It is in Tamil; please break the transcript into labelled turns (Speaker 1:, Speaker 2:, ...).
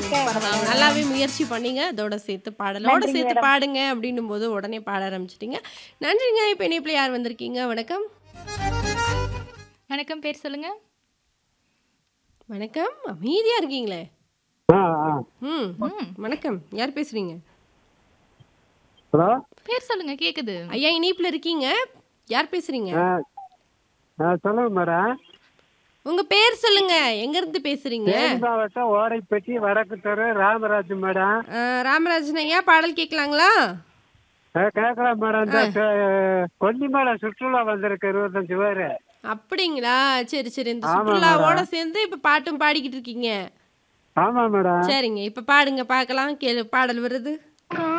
Speaker 1: இருக்கேன்
Speaker 2: பரவாயில்ல. நல்லாவே முயற்சி பண்ணீங்க அதோட சேர்த்து பாடலோட
Speaker 1: நன்றி
Speaker 2: சேர்த்து
Speaker 1: மேடம்.
Speaker 2: பாடுங்க அப்படின்னும் போது உடனே பாட ஆரம்பிச்சிட்டீங்க நன்றிங்க இப்போ இணைப்பில் யார் வந்திருக்கீங்க வணக்கம்
Speaker 3: வணக்கம் பேர் சொல்லுங்க
Speaker 2: வணக்கம் அமைதியா இருக்கீங்களே
Speaker 4: ஆ ஆ
Speaker 2: ம்
Speaker 3: ம்
Speaker 2: வணக்கம் யார் பேசுறீங்க
Speaker 4: ஹலோ
Speaker 3: பேர் சொல்லுங்க கேக்குது
Speaker 2: ஐயா இணைப்பில் இருக்கீங்க யார் பேசுறீங்க
Speaker 4: ஆ ஆ சொல்லுங்க மேடம்
Speaker 2: உங்க பேர் சொல்லுங்க எங்க இருந்து பேசுறீங்க
Speaker 4: தேனி மாவட்டம் ஓடைப்பட்டி வடக்கு தெரு ராமராஜ் மேடம்
Speaker 2: அஹ், ராமராஜன் ஐயா பாடல் கேட்கலாங்களா
Speaker 4: ஆ, கேட்கலாம் மேடம் இந்த சு- கொல்லிமலை சுற்றுலா வந்திருக்கு இருபத்தஞ்சு பேர்
Speaker 2: அப்படிங்களா சரி சரி இந்த
Speaker 4: ஆமா,
Speaker 2: சுற்றுலாவோட
Speaker 4: மேடம்.
Speaker 2: சேர்ந்து இப்ப பாட்டும் பாடிக்கிட்டு இருக்கீங்க
Speaker 4: ஆமாம் மேடம்
Speaker 2: சரிங்க இப்ப பாடுங்க பார்க்கலாம் கேளு பாடல் வருது